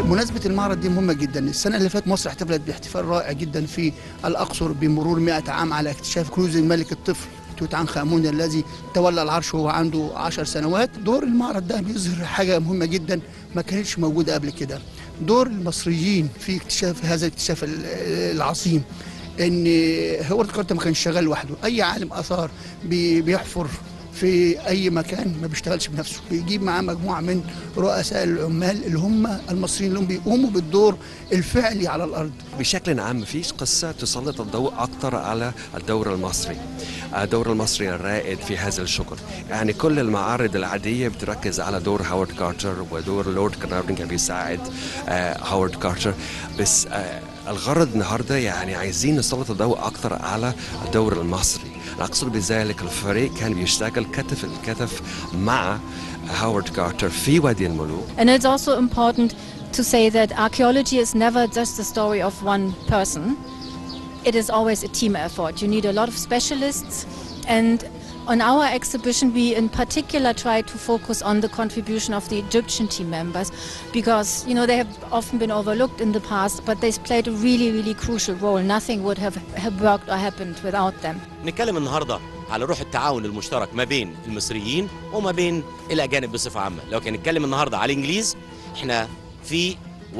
مناسبة المعرض دي مهمة جدا السنة اللي فاتت مصر احتفلت باحتفال رائع جدا في الأقصر بمرور 100 عام على اكتشاف كنوز الملك الطفل توت عنخ آمون الذي تولى العرش وهو عنده 10 سنوات دور المعرض ده بيظهر حاجة مهمة جدا ما كانتش موجودة قبل كده دور المصريين في اكتشاف هذا الاكتشاف ال- العظيم ان هوارد كارتر ما كانش شغال لوحده اي عالم اثار بي- بيحفر في اي مكان ما بيشتغلش بنفسه بيجيب معاه مجموعه من رؤساء العمال اللي هم المصريين اللي هم بيقوموا بالدور الفعلي على الارض بشكل عام مفيش قصة تسلط الضوء أكثر على الدور المصري الدور المصري الرائد في هذا الشغل يعني كل المعارض العادية بتركز على دور هاورد كارتر ودور لورد كارنارفن كان بيساعد آه، هاورد كارتر بس آه، الغرض النهارده يعني عايزين نسلط الضوء أكثر على الدور المصري أقصد بذلك الفريق كان بيشتغل كتف الكتف مع هاورد كارتر في وادي الملوك And it's also important to say that archaeology is never just the story of one person. It is always a team effort. You need a lot of specialists. And on our exhibition, we in particular try to focus on the contribution of the Egyptian team members because, you know, they have often been overlooked in the past, but they played a really, really crucial role. Nothing would have, have worked or happened without them. نتكلم النهارده على روح التعاون المشترك ما بين المصريين وما بين الاجانب بصفه عامه لو كان نتكلم النهارده على الانجليز احنا في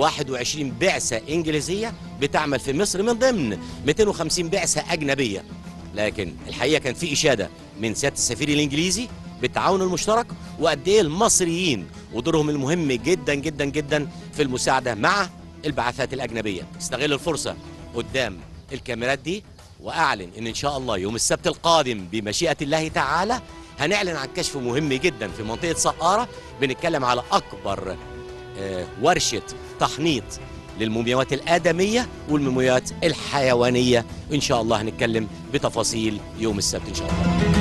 21 بعثه انجليزيه بتعمل في مصر من ضمن 250 بعثه اجنبيه لكن الحقيقه كان في اشاده من سياده السفير الانجليزي بالتعاون المشترك وقد ايه المصريين ودورهم المهم جدا جدا جدا في المساعده مع البعثات الاجنبيه استغل الفرصه قدام الكاميرات دي واعلن ان ان شاء الله يوم السبت القادم بمشيئه الله تعالى هنعلن عن كشف مهم جدا في منطقه سقاره بنتكلم على اكبر آه، ورشه تحنيط للمومياوات الادميه والمومياوات الحيوانيه ان شاء الله هنتكلم بتفاصيل يوم السبت ان شاء الله